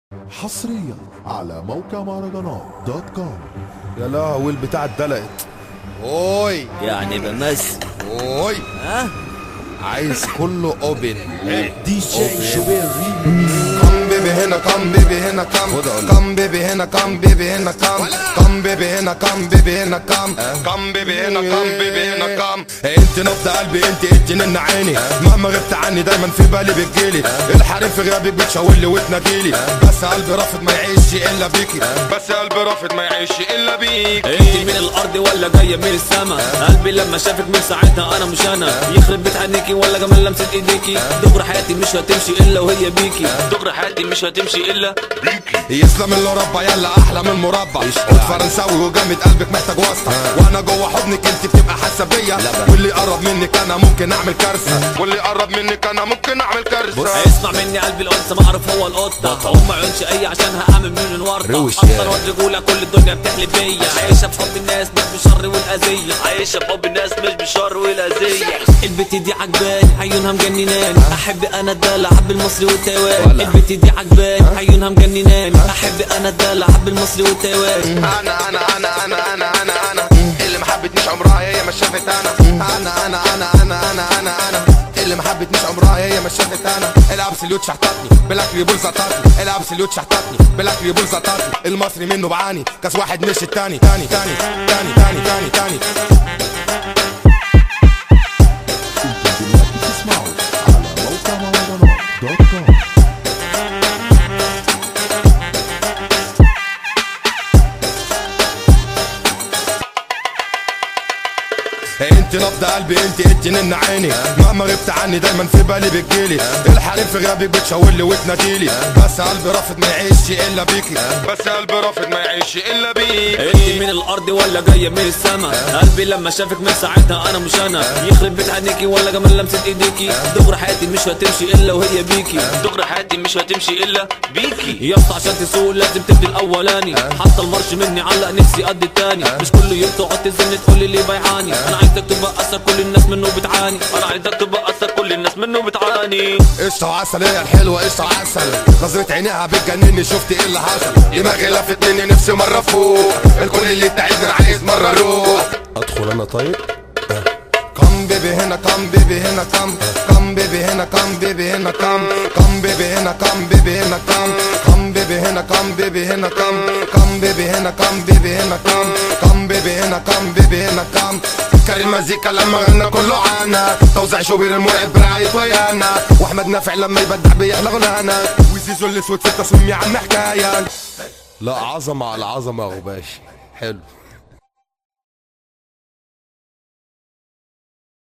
حصريا على موقع مهرجانات دوت كوم يا لهوي البتاع اتدلقت اوي يعني بمثل اوي ها عايز كله اوبن دي جي شوبير كم بيبي هنا كم بيبي هنا كم كم بيبي هنا كم بيبي هنا كم كم بيبي هنا كم بيبي هنا كم كم بيبي هنا كم بيبي هنا كم انت نبض قلبي انت انت نن عيني مهما غبت عني دايما في بالي بتجيلي الحريم في غيابك بتشاور لي وتناديلي بس قلبي رافض ما يعيش الا بيكي بس قلبي رافض ما يعيش الا بيكي انت من الارض ولا جايه من السما قلبي لما شافك من ساعتها انا مش انا يخرب بيت عينيكي ولا جمال لمسه ايديكي دغري حياتي مش هتمشي الا وهي بيكي دغري حياتي مش هتمشي الا يسلم اللي ربى يلا احلى من المربع خد فرنساوي وجامد قلبك محتاج واسطه وانا جوه حضنك انت بتبقى حاسه بيا واللي قرب منك انا ممكن اعمل كارثه واللي قرب منك انا ممكن اعمل كارثه اسمع مني قلبي الانثى ما اعرف هو القطه هم عيونش اي عشان هعمل مليون ورطه روش اكتر يا. واد رجوله كل الدنيا بتحلف بيا عايشه بحب الناس مش بالشر والاذيه عايشه بحب الناس مش بالشر والاذيه البت دي عجباني عيونها مجنناني احب انا الدلع بالمصري والتواني البت دي عجباني عيونها مجنناني احب انا الدلع بالمصري والتواني انا انا انا انا انا انا انا اللي ما حبتنيش عمرها هي ما شافت انا انا انا انا انا انا انا انا اللي ما حبتنيش عمرها هي ما شافت انا الابسوليوت شحطتني بالاكل بول زطتني الابسوليوت شحطتني بالاكل بول زطتني المصري منه بعاني كاس واحد مش التاني تاني تاني تاني تاني تاني تاني انتم دلوقتي تسمعوا على موقع مهرجانات دوت كوم انت نبض قلبي انت انت نن عيني مهما غبت عني دايما في بالي بتجيلي الحريم في غيابك بتشاور لي وتناديلي بس قلبي رافض ما يعيش الا بيكي بس قلبي رافض ما يعيش الا بيكي انت من الارض ولا جايه من السما قلبي لما شافك من ساعتها انا مش انا يخرب بيت عينيكي ولا جمال لمسه ايديكي دغري حياتي مش هتمشي الا وهي بيكي دغري حياتي مش هتمشي الا بيكي يا اسطى عشان تسوق لازم تبدي الاولاني حتى المرش مني علق نفسي قد التاني مش كل يوم تقعد تزن تقولي ليه بيعاني انا عايزك تبقى اثر كل الناس منه بتعاني انا عايزك تبقى اثر كل الناس منه بتعاني قشطة وعسل هي الحلوة قشطة وعسل نظرة عينيها بتجنني شفت ايه اللي حصل دماغي لفت مني نفسي مرة فوق الكل اللي تعبني انا عايز مرة اروح ادخل انا طيب كم بيبي هنا كم بيبي هنا كم كم بيبي هنا كم بيبي هنا كم كم بيبي هنا كم بيبي هنا كم كم بيبي هنا كم بيبي هنا كم كم بيبي هنا كم بيبي هنا كم كم بيبي هنا كم بيبي هنا كم كاري المزيكا لما غنى كله عنا توزيع شوبير المرعب برعاية ويانا واحمد نافع لما يبدع بيحلى غنانا وزيزو الاسود ستة سمي عنا حكاية لا عظمة على عظمة يا غباشي حلو